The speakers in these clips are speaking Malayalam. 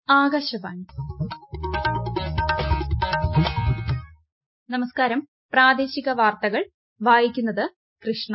ആകാശവാണി നമസ്കാരം പ്രാദേശിക വാർത്തകൾ വായിക്കുന്നത് കൃഷ്ണ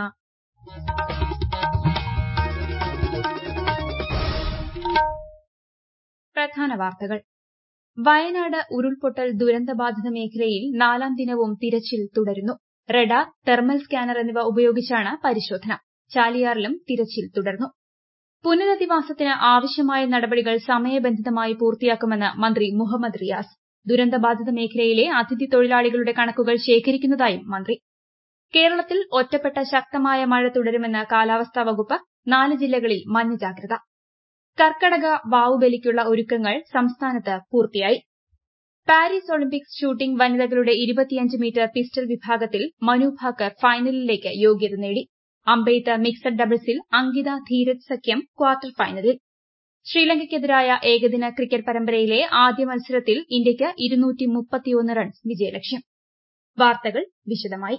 പ്രധാന വാർത്തകൾ വയനാട് ഉരുൾപൊട്ടൽ ദുരന്തബാധിത മേഖലയിൽ നാലാം ദിനവും തിരച്ചിൽ തുടരുന്നു റഡാർ തെർമൽ സ്കാനർ എന്നിവ ഉപയോഗിച്ചാണ് പരിശോധന ചാലിയാറിലും തിരച്ചിൽ തുടർന്നു പുനരധിവാസത്തിന് ആവശ്യമായ നടപടികൾ സമയബന്ധിതമായി പൂർത്തിയാക്കുമെന്ന് മന്ത്രി മുഹമ്മദ് റിയാസ് ദുരന്തബാധിത മേഖലയിലെ അതിഥി തൊഴിലാളികളുടെ കണക്കുകൾ ശേഖരിക്കുന്നതായും മന്ത്രി കേരളത്തിൽ ഒറ്റപ്പെട്ട ശക്തമായ മഴ തുടരുമെന്ന് കാലാവസ്ഥാ വകുപ്പ് നാല് ജില്ലകളിൽ മഞ്ഞ ജാഗ്രത കർക്കടക വാവുബലിക്കുള്ള ഒരുക്കങ്ങൾ സംസ്ഥാനത്ത് പൂർത്തിയായി പാരീസ് ഒളിമ്പിക്സ് ഷൂട്ടിംഗ് വനിതകളുടെ മീറ്റർ പിസ്റ്റൾ വിഭാഗത്തിൽ മനു ഭാക്കർ ഫൈനലിലേക്ക് യോഗ്യത നേടി അമ്പെയ്ത്ത് മിക്സഡ് ഡബിൾസിൽ അങ്കിത ധീരജ് സഖ്യം ക്വാർട്ടർ ഫൈനലിൽ ശ്രീലങ്കയ്ക്കെതിരായ ഏകദിന ക്രിക്കറ്റ് പരമ്പരയിലെ ആദ്യ മത്സരത്തിൽ ഇന്ത്യയ്ക്ക് റൺസ് വിജയലക്ഷ്യം വാർത്തകൾ വിശദമായി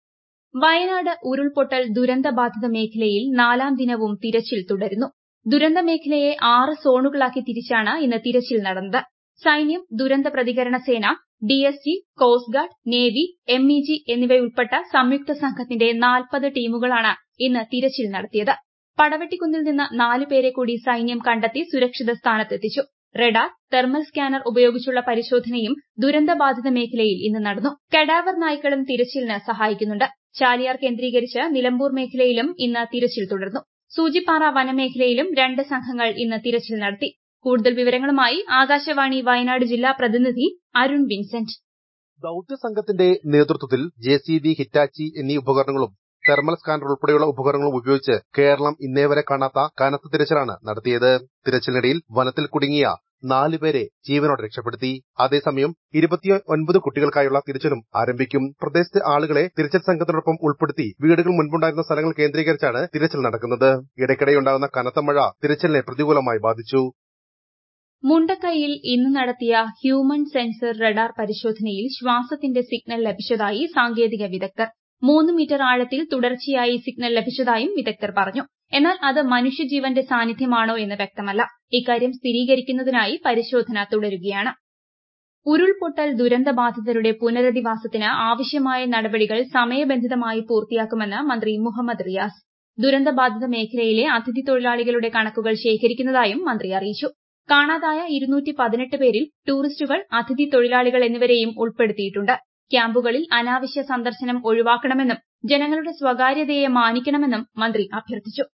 വയനാട് ഉരുൾപൊട്ടൽ ദുരന്തബാധിത മേഖലയിൽ നാലാം ദിനവും തിരച്ചിൽ തുടരുന്നു ദുരന്ത മേഖലയെ ആറ് സോണുകളാക്കി തിരിച്ചാണ് ഇന്ന് തിരച്ചിൽ നടന്നത് സൈന്യം ദുരന്ത പ്രതികരണ സേന DSG coast guard navy MEG എന്നിവയുൾപ്പെട്ട സംയുക്ത സംഘത്തിന്റെ നാൽപ്പത് ടീമുകളാണ് ഇന്ന് തിരച്ചിൽ നടത്തിയത് പടവെട്ടിക്കുന്നിൽ നിന്ന് നാല് പേരെ കൂടി സൈന്യം കണ്ടെത്തി സുരക്ഷിത സ്ഥാനത്തെത്തിച്ചു റഡാർ തെർമൽ സ്കാനർ ഉപയോഗിച്ചുള്ള പരിശോധനയും ദുരന്തബാധിത മേഖലയിൽ ഇന്ന് നടന്നു കഡാവർ നായ്ക്കളും തിരച്ചിലിന് സഹായിക്കുന്നുണ്ട് ചാലിയാർ കേന്ദ്രീകരിച്ച് നിലമ്പൂർ മേഖലയിലും ഇന്ന് തിരച്ചിൽ തുടർന്നു സൂചിപ്പാറ വനമേഖലയിലും രണ്ട് സംഘങ്ങൾ ഇന്ന് തിരച്ചിൽ നടത്തി കൂടുതൽ വിവരങ്ങളുമായി ആകാശവാണി വയനാട് ജില്ലാ പ്രതിനിധി അരുൺ വിൻസെന്റ് ദൌത്യ സംഘത്തിന്റെ നേതൃത്വത്തിൽ ജെസിബി ഹിറ്റാച്ചി എന്നീ ഉപകരണങ്ങളും തെർമൽ സ്കാനർ ഉൾപ്പെടെയുള്ള ഉപകരണങ്ങളും ഉപയോഗിച്ച് കേരളം ഇന്നേവരെ കാണാത്ത കനത്ത തിരച്ചിലാണ് നടത്തിയത് തിരച്ചിലിനിടയിൽ വനത്തിൽ കുടുങ്ങിയ നാല് പേരെ ജീവനോടെ രക്ഷപ്പെടുത്തി അതേസമയം ഇരുപത്തിയൊൻപത് കുട്ടികൾക്കായുള്ള തിരച്ചിലും ആരംഭിക്കും പ്രദേശത്തെ ആളുകളെ തിരച്ചിൽ സംഘത്തിനൊപ്പം ഉൾപ്പെടുത്തി വീടുകൾ മുൻപുണ്ടായിരുന്ന സ്ഥലങ്ങൾ കേന്ദ്രീകരിച്ചാണ് തിരച്ചിൽ നടക്കുന്നത് ഇടയ്ക്കിടെയുണ്ടാകുന്ന കനത്ത മഴ തിരച്ചിലിനെ പ്രതികൂലമായി ബാധിച്ചു മുണ്ടക്കൈയിൽ ഇന്ന് നടത്തിയ ഹ്യൂമൻ സെൻസർ റഡാർ പരിശോധനയിൽ ശ്വാസത്തിന്റെ സിഗ്നൽ ലഭിച്ചതായി സാങ്കേതിക വിദഗ്ധർ മൂന്ന് മീറ്റർ ആഴത്തിൽ തുടർച്ചയായി സിഗ്നൽ ലഭിച്ചതായും വിദഗ്ധർ പറഞ്ഞു എന്നാൽ അത് മനുഷ്യജീവന്റെ സാന്നിധ്യമാണോ എന്ന് വ്യക്തമല്ല ഇക്കാര്യം സ്ഥിരീകരിക്കുന്നതിനായി പരിശോധന തുടരുകയാണ് ഉരുൾപൊട്ടൽ ദുരന്തബാധിതരുടെ പുനരധിവാസത്തിന് ആവശ്യമായ നടപടികൾ സമയബന്ധിതമായി പൂർത്തിയാക്കുമെന്ന് മന്ത്രി മുഹമ്മദ് റിയാസ് ദുരന്തബാധിത മേഖലയിലെ അതിഥി തൊഴിലാളികളുടെ കണക്കുകൾ ശേഖരിക്കുന്നതായും മന്ത്രി അറിയിച്ചു കാണാതായ പേരിൽ ടൂറിസ്റ്റുകൾ അതിഥി തൊഴിലാളികൾ എന്നിവരെയും ഉൾപ്പെടുത്തിയിട്ടുണ്ട് ക്യാമ്പുകളിൽ അനാവശ്യ സന്ദർശനം ഒഴിവാക്കണമെന്നും ജനങ്ങളുടെ സ്വകാര്യതയെ മാനിക്കണമെന്നും മന്ത്രി അഭ്യർത്ഥിച്ചു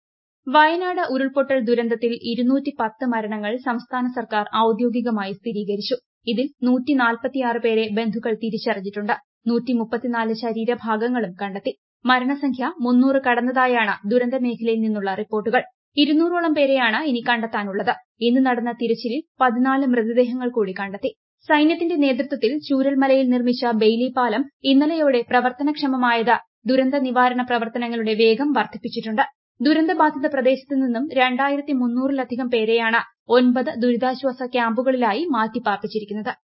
വയനാട് ഉരുൾപൊട്ടൽ ദുരന്തത്തിൽ മരണങ്ങൾ സംസ്ഥാന സർക്കാർ ഔദ്യോഗികമായി സ്ഥിരീകരിച്ചു ഇതിൽ പേരെ ബന്ധുക്കൾ തിരിച്ചറിഞ്ഞിട്ടുണ്ട് ശരീരഭാഗങ്ങളും കണ്ടെത്തി മരണസംഖ്യ മുന്നൂറ് കടന്നതായാണ് ദുരന്ത മേഖലയിൽ നിന്നുള്ള റിപ്പോർട്ടുകൾ ഇരുന്നൂറോളം പേരെയാണ് ഇനി കണ്ടെത്താനുള്ളത് ഇന്ന് നടന്ന തിരച്ചിലിൽ പതിനാല് മൃതദേഹങ്ങൾ കൂടി കണ്ടെത്തി സൈന്യത്തിന്റെ നേതൃത്വത്തിൽ ചൂരൽമലയിൽ നിർമ്മിച്ച ബെയ്ലി പാലം ഇന്നലെയോടെ പ്രവർത്തനക്ഷമമായത് ദുരന്ത നിവാരണ പ്രവർത്തനങ്ങളുടെ വേഗം വർദ്ധിപ്പിച്ചിട്ടുണ്ട് ദുരന്തബാധിത പ്രദേശത്ത് നിന്നും രണ്ടായിരത്തി മുന്നൂറിലധികം പേരെയാണ് ഒൻപത് ദുരിതാശ്വാസ ക്യാമ്പുകളിലായി മാറ്റിപ്പാർപ്പിച്ചിരിക്കുന്നത്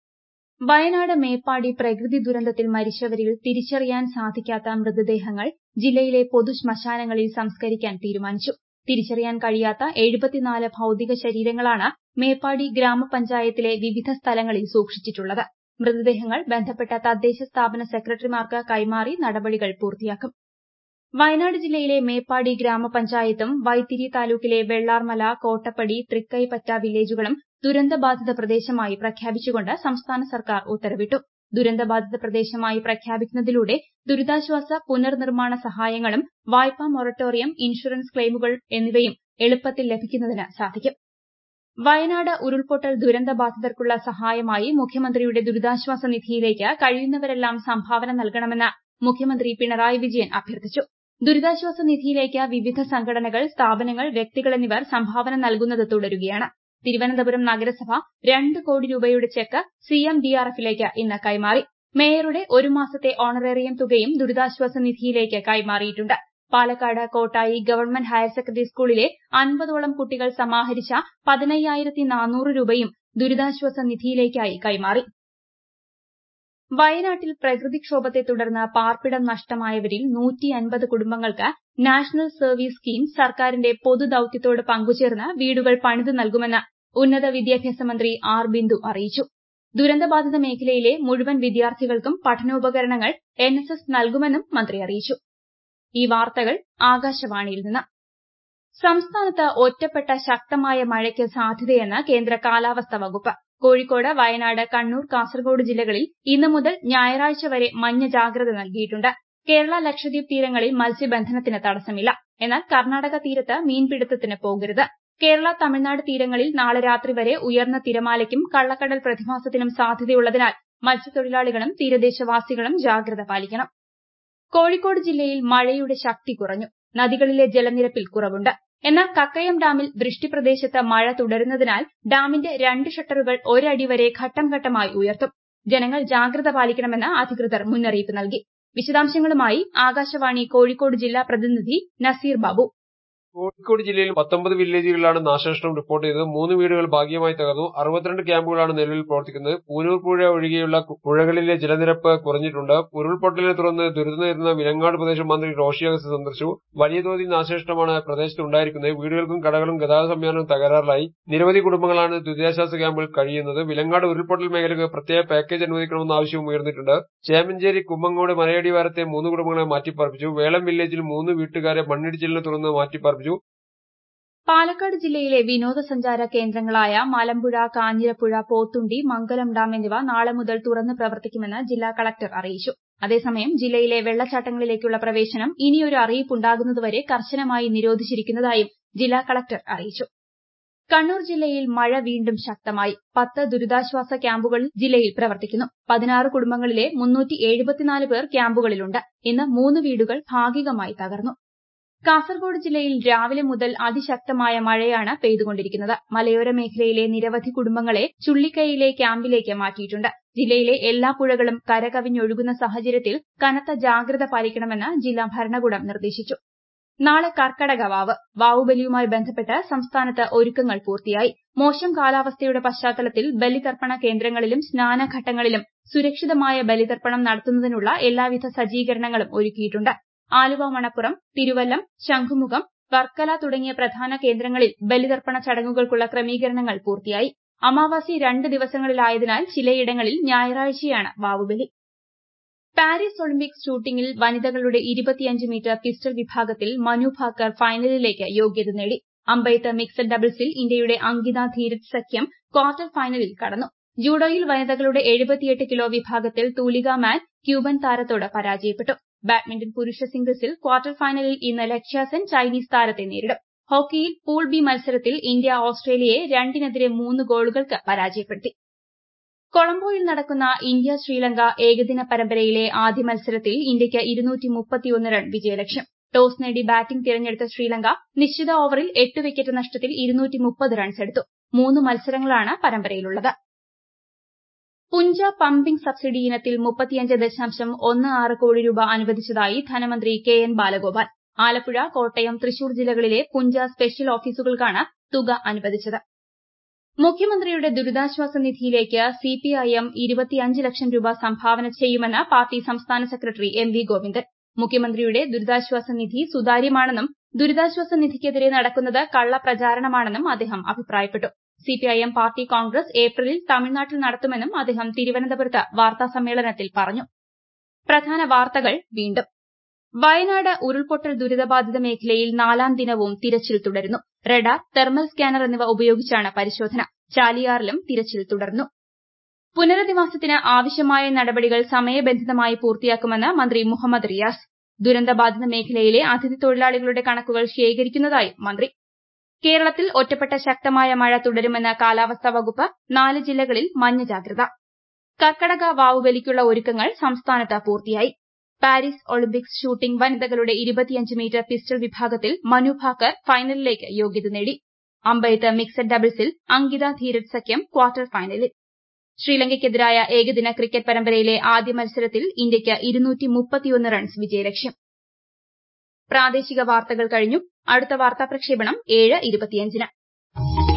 വയനാട് മേപ്പാടി പ്രകൃതി ദുരന്തത്തിൽ മരിച്ചവരിൽ തിരിച്ചറിയാൻ സാധിക്കാത്ത മൃതദേഹങ്ങൾ ജില്ലയിലെ പൊതു ശ്മശാനങ്ങളിൽ സംസ്കരിക്കാൻ തീരുമാനിച്ചു തിരിച്ചറിയാൻ കഴിയാത്ത എഴുപത്തിനാല് ഭൌതിക ശരീരങ്ങളാണ് മേപ്പാടി ഗ്രാമപഞ്ചായത്തിലെ വിവിധ സ്ഥലങ്ങളിൽ സൂക്ഷിച്ചിട്ടുള്ളത് മൃതദേഹങ്ങൾ ബന്ധപ്പെട്ട തദ്ദേശ സ്ഥാപന സെക്രട്ടറിമാർക്ക് കൈമാറി നടപടികൾ പൂർത്തിയാക്കും വയനാട് ജില്ലയിലെ മേപ്പാടി ഗ്രാമപഞ്ചായത്തും വൈത്തിരി താലൂക്കിലെ വെള്ളാർമല കോട്ടപ്പടി തൃക്കൈപ്പറ്റ വില്ലേജുകളും ദുരന്തബാധിത പ്രദേശമായി പ്രഖ്യാപിച്ചുകൊണ്ട് സംസ്ഥാന സർക്കാർ ഉത്തരവിട്ടു ദുരന്തബാധിത പ്രദേശമായി പ്രഖ്യാപിക്കുന്നതിലൂടെ ദുരിതാശ്വാസ പുനർനിർമ്മാണ സഹായങ്ങളും വായ്പാ മൊറട്ടോറിയം ഇൻഷുറൻസ് ക്ലെയിമുകൾ എന്നിവയും എളുപ്പത്തിൽ ലഭിക്കുന്നതിന് സാധിക്കും വയനാട് ഉരുൾപൊട്ടൽ ദുരന്തബാധിതർക്കുള്ള സഹായമായി മുഖ്യമന്ത്രിയുടെ ദുരിതാശ്വാസ നിധിയിലേക്ക് കഴിയുന്നവരെല്ലാം സംഭാവന നൽകണമെന്ന് മുഖ്യമന്ത്രി പിണറായി വിജയൻ അഭ്യർത്ഥിച്ചു ദുരിതാശ്വാസ നിധിയിലേക്ക് വിവിധ സംഘടനകൾ സ്ഥാപനങ്ങൾ വ്യക്തികൾ എന്നിവർ സംഭാവന നൽകുന്നത് തുടരുകയാണ് തിരുവനന്തപുരം നഗരസഭ രണ്ട് കോടി രൂപയുടെ ചെക്ക് സിഎംഡിആർഎഫിലേക്ക് ഇന്ന് കൈമാറി മേയറുടെ ഒരു മാസത്തെ ഓണറേറിയം തുകയും ദുരിതാശ്വാസ നിധിയിലേക്ക് കൈമാറിയിട്ടുണ്ട് Palakkad Kottayi government higher secondary സ്കൂളിലെ അൻപതോളം കുട്ടികൾ സമാഹരിച്ച പതിനയ്യായിരത്തി നാനൂറ് രൂപയും ദുരിതാശ്വാസ നിധിയിലേക്കായി കൈമാറി വയനാട്ടിൽ പ്രകൃതിക്ഷോഭത്തെ തുടർന്ന് പാർപ്പിടം നഷ്ടമായവരിൽ കുടുംബങ്ങൾക്ക് നാഷണൽ സർവീസ് സ്കീം സർക്കാരിന്റെ പൊതു ദൌത്യത്തോട് പങ്കുചേർന്ന് വീടുകൾ പണിതു നൽകുമെന്ന് ഉന്നത വിദ്യാഭ്യാസ മന്ത്രി ആർ ബിന്ദു അറിയിച്ചു ദുരന്തബാധിത മേഖലയിലെ മുഴുവൻ വിദ്യാർത്ഥികൾക്കും പഠനോപകരണങ്ങൾ എൻ എസ് എസ് നൽകുമെന്നും മന്ത്രി അറിയിച്ചു ഈ വാർത്തകൾ ആകാശവാണിയിൽ നിന്ന് സംസ്ഥാനത്ത് ഒറ്റപ്പെട്ട ശക്തമായ മഴയ്ക്ക് സാധ്യതയെന്ന് കേന്ദ്ര കാലാവസ്ഥാ വകുപ്പ് കോഴിക്കോട് വയനാട് കണ്ണൂർ കാസർഗോഡ് ജില്ലകളിൽ ഇന്ന് മുതൽ ഞായറാഴ്ച വരെ മഞ്ഞ ജാഗ്രത നൽകിയിട്ടുണ്ട് കേരള ലക്ഷദ്വീപ് തീരങ്ങളിൽ മത്സ്യബന്ധനത്തിന് തടസ്സമില്ല എന്നാൽ കർണാടക തീരത്ത് മീൻപിടുത്തത്തിന് പോകരുത് കേരള തമിഴ്നാട് തീരങ്ങളിൽ നാളെ രാത്രി വരെ ഉയർന്ന തിരമാലയ്ക്കും കള്ളക്കടൽ പ്രതിഭാസത്തിനും സാധ്യതയുള്ളതിനാൽ മത്സ്യത്തൊഴിലാളികളും തീരദേശവാസികളും ജാഗ്രത പാലിക്കണം കോഴിക്കോട് ജില്ലയിൽ മഴയുടെ ശക്തി കുറഞ്ഞു നദികളിലെ ജലനിരപ്പിൽ കുറവുണ്ട് എന്നാൽ കക്കയം ഡാമിൽ വൃഷ്ടിപ്രദേശത്ത് മഴ തുടരുന്നതിനാൽ ഡാമിന്റെ രണ്ട് ഷട്ടറുകൾ ഒരടി വരെ ഘട്ടം ഘട്ടമായി ഉയർത്തും ജനങ്ങൾ ജാഗ്രത പാലിക്കണമെന്ന് അധികൃതർ മുന്നറിയിപ്പ് നൽകി വിശദാംശങ്ങളുമായി ആകാശവാണി കോഴിക്കോട് ജില്ലാ പ്രതിനിധി നസീർ ബാബു കോഴിക്കോട് ജില്ലയിൽ പത്തൊമ്പത് വില്ലേജുകളിലാണ് നാശനഷ്ടം റിപ്പോർട്ട് ചെയ്തത് മൂന്ന് വീടുകൾ ഭാഗികമായി തകർന്നു അറുപത്തിരണ്ട് ക്യാമ്പുകളാണ് നിലവിൽ പ്രവർത്തിക്കുന്നത് പൂനൂർ പുഴ ഒഴികെയുള്ള പുഴകളിലെ ജലനിരപ്പ് കുറഞ്ഞിട്ടുണ്ട് ഉരുൾപൊട്ടലിനെ തുടർന്ന് ദുരിതം നേരിടുന്ന വിലങ്ങാട് പ്രദേശം മന്ത്രി റോഷി അഗസ്റ്റ് സന്ദർശിച്ചു വലിയ തോതിൽ നാശനഷ്ടമാണ് പ്രദേശത്ത് ഉണ്ടായിരിക്കുന്നത് വീടുകൾക്കും കടകളും ഗതാഗത സംവിധാനവും തകരാറിലായി നിരവധി കുടുംബങ്ങളാണ് ദുരിതാശ്വാസ ക്യാമ്പിൽ കഴിയുന്നത് വിലങ്ങാട് ഉരുൾപൊട്ടൽ മേഖലയ്ക്ക് പ്രത്യേക പാക്കേജ് അനുവദിക്കണമെന്ന ആവശ്യവും ഉയർന്നിട്ടുണ്ട് ചേമഞ്ചേരി കുമ്മങ്ങോട് മലയടിവാരത്തെ മൂന്ന് കുടുംബങ്ങളെ മാറ്റിപ്പാർപ്പിച്ചു വേളം വില്ലേജിൽ മൂന്ന് വീട്ടുകാരെ മണ്ണിടിച്ചിലിനെ തുടർന്ന് മാറ്റിപ്പാർപ്പിച്ചു പാലക്കാട് ജില്ലയിലെ വിനോദസഞ്ചാര കേന്ദ്രങ്ങളായ മലമ്പുഴ കാഞ്ഞിരപ്പുഴ പോത്തുണ്ടി മംഗലം ഡാം എന്നിവ നാളെ മുതൽ തുറന്ന് പ്രവർത്തിക്കുമെന്ന് ജില്ലാ കളക്ടർ അറിയിച്ചു അതേസമയം ജില്ലയിലെ വെള്ളച്ചാട്ടങ്ങളിലേക്കുള്ള പ്രവേശനം ഇനിയൊരു അറിയിപ്പുണ്ടാകുന്നതുവരെ കർശനമായി നിരോധിച്ചിരിക്കുന്നതായും ജില്ലാ കളക്ടർ അറിയിച്ചു കണ്ണൂർ ജില്ലയിൽ മഴ വീണ്ടും ശക്തമായി പത്ത് ദുരിതാശ്വാസ ക്യാമ്പുകൾ ജില്ലയിൽ പ്രവർത്തിക്കുന്നു പതിനാറ് കുടുംബങ്ങളിലെ പേർ ക്യാമ്പുകളിലുണ്ട് ഇന്ന് മൂന്ന് വീടുകൾ ഭാഗികമായി തകർന്നു കാസർഗോഡ് ജില്ലയിൽ രാവിലെ മുതൽ അതിശക്തമായ മഴയാണ് പെയ്തുകൊണ്ടിരിക്കുന്നത് മലയോര മേഖലയിലെ നിരവധി കുടുംബങ്ങളെ ചുള്ളിക്കൈയിലെ ക്യാമ്പിലേക്ക് മാറ്റിയിട്ടുണ്ട് ജില്ലയിലെ എല്ലാ പുഴകളും കരകവിഞ്ഞൊഴുകുന്ന സാഹചര്യത്തിൽ കനത്ത ജാഗ്രത പാലിക്കണമെന്ന് ജില്ലാ ഭരണകൂടം നിർദ്ദേശിച്ചു നാളെ കർക്കടക വാവ് വാവുബലിയുമായി ബന്ധപ്പെട്ട് സംസ്ഥാനത്ത് ഒരുക്കങ്ങൾ പൂർത്തിയായി മോശം കാലാവസ്ഥയുടെ പശ്ചാത്തലത്തിൽ ബലിതർപ്പണ കേന്ദ്രങ്ങളിലും സ്നാനഘട്ടങ്ങളിലും സുരക്ഷിതമായ ബലിതർപ്പണം നടത്തുന്നതിനുള്ള എല്ലാവിധ സജ്ജീകരണങ്ങളും ഒരുക്കിയിട്ടുണ്ട് ആലുവ മണപ്പുറം തിരുവല്ലം ശംഖുമുഖം വർക്കല തുടങ്ങിയ പ്രധാന കേന്ദ്രങ്ങളിൽ ബലിതർപ്പണ ചടങ്ങുകൾക്കുള്ള ക്രമീകരണങ്ങൾ പൂർത്തിയായി അമാവാസി രണ്ട് ദിവസങ്ങളിലായതിനാൽ ചിലയിടങ്ങളിൽ ഞായറാഴ്ചയാണ് വാവുബലി പാരീസ് ഒളിമ്പിക്സ് ഷൂട്ടിംഗിൽ വനിതകളുടെ ഇരുപത്തിയഞ്ച് മീറ്റർ പിസ്റ്റൾ വിഭാഗത്തിൽ മനു ഭാക്കർ ഫൈനലിലേക്ക് യോഗ്യത നേടി അമ്പെയ്ത്ത് മിക്സഡ് ഡബിൾസിൽ ഇന്ത്യയുടെ അങ്കിത ധീരജ് സഖ്യം ക്വാർട്ടർ ഫൈനലിൽ കടന്നു ജൂഡോയിൽ വനിതകളുടെ എഴുപത്തിയെട്ട് കിലോ വിഭാഗത്തിൽ തൂലിക മാൻ ക്യൂബൻ താരത്തോട് പരാജയപ്പെട്ടു ബാഡ്മിന്റൺ പുരുഷ സിംഗിൾസിൽ ക്വാർട്ടർ ഫൈനലിൽ ഇന്ന് ലക്ഷ്യാസെൻ ചൈനീസ് താരത്തെ നേരിടും ഹോക്കിയിൽ പൂൾ ബി മത്സരത്തിൽ ഇന്ത്യ ഓസ്ട്രേലിയയെ രണ്ടിനെതിരെ മൂന്ന് ഗോളുകൾക്ക് പരാജയപ്പെടുത്തി കൊളംബോയിൽ നടക്കുന്ന ഇന്ത്യ ശ്രീലങ്ക ഏകദിന പരമ്പരയിലെ ആദ്യ മത്സരത്തിൽ ഇന്ത്യയ്ക്ക് റൺ വിജയലക്ഷ്യം ടോസ് നേടി ബാറ്റിംഗ് തിരഞ്ഞെടുത്ത ശ്രീലങ്ക നിശ്ചിത ഓവറിൽ എട്ട് വിക്കറ്റ് നഷ്ടത്തിൽ റൺസ് എടുത്തു മൂന്ന് മത്സരങ്ങളാണ് പരമ്പരയിലുള്ളത് പുഞ്ച പമ്പിംഗ് സബ്സിഡി ഇനത്തിൽ മുപ്പത്തിയഞ്ച് ദശാംശം ഒന്ന് ആറ് കോടി രൂപ അനുവദിച്ചതായി ധനമന്ത്രി കെ എൻ ബാലഗോപാൽ ആലപ്പുഴ കോട്ടയം തൃശൂർ ജില്ലകളിലെ പുഞ്ച സ്പെഷ്യൽ ഓഫീസുകൾക്കാണ് തുക അനുവദിച്ചത് മുഖ്യമന്ത്രിയുടെ ദുരിതാശ്വാസ നിധിയിലേക്ക് സിപിഐഎം ഇരുപത്തിയഞ്ച് ലക്ഷം രൂപ സംഭാവന ചെയ്യുമെന്ന് പാർട്ടി സംസ്ഥാന സെക്രട്ടറി എം വി ഗോവിന്ദൻ മുഖ്യമന്ത്രിയുടെ ദുരിതാശ്വാസ നിധി സുതാര്യമാണെന്നും ദുരിതാശ്വാസ നിധിക്കെതിരെ നടക്കുന്നത് കള്ളപ്രചാരണമാണെന്നും അദ്ദേഹം അഭിപ്രായപ്പെട്ടു സിപിഐഎം പാർട്ടി കോൺഗ്രസ് ഏപ്രിലിൽ തമിഴ്നാട്ടിൽ നടത്തുമെന്നും അദ്ദേഹം തിരുവനന്തപുരത്ത് വാർത്താസമ്മേളനത്തിൽ പറഞ്ഞു പ്രധാന വാർത്തകൾ വീണ്ടും വയനാട് ഉരുൾപൊട്ടൽ ദുരിതബാധിത മേഖലയിൽ നാലാം ദിനവും തിരച്ചിൽ തുടരുന്നു റഡാർ തെർമൽ സ്കാനർ എന്നിവ ഉപയോഗിച്ചാണ് പരിശോധന ചാലിയാറിലും തിരച്ചിൽ തുടർന്നു പുനരധിവാസത്തിന് ആവശ്യമായ നടപടികൾ സമയബന്ധിതമായി പൂർത്തിയാക്കുമെന്ന് മന്ത്രി മുഹമ്മദ് റിയാസ് ദുരന്തബാധിത മേഖലയിലെ അതിഥി തൊഴിലാളികളുടെ കണക്കുകൾ ശേഖരിക്കുന്നതായും മന്ത്രി കേരളത്തിൽ ഒറ്റപ്പെട്ട ശക്തമായ മഴ തുടരുമെന്ന് കാലാവസ്ഥാ വകുപ്പ് നാല് ജില്ലകളിൽ മഞ്ഞ ജാഗ്രത കർക്കടക വാവുബലിക്കുള്ള ഒരുക്കങ്ങൾ സംസ്ഥാനത്ത് പൂർത്തിയായി പാരീസ് ഒളിമ്പിക്സ് ഷൂട്ടിംഗ് വനിതകളുടെ ഇരുപത്തിയഞ്ച് മീറ്റർ പിസ്റ്റൾ വിഭാഗത്തിൽ മനു ഭാക്കർ ഫൈനലിലേക്ക് യോഗ്യത നേടി അമ്പെയ്ത്ത് മിക്സഡ് ഡബിൾസിൽ അങ്കിത ധീരജ് സഖ്യം ക്വാർട്ടർ ഫൈനലിൽ ശ്രീലങ്കയ്ക്കെതിരായ ഏകദിന ക്രിക്കറ്റ് പരമ്പരയിലെ ആദ്യ മത്സരത്തിൽ ഇന്ത്യയ്ക്ക് റൺസ് വിജയലക്ഷ്യം പ്രാദേശിക വാർത്തകൾ കഴിഞ്ഞു അടുത്ത വാർത്താ പ്രക്ഷേപണം ഏഴ് ഇരുപത്തിയഞ്ചിന്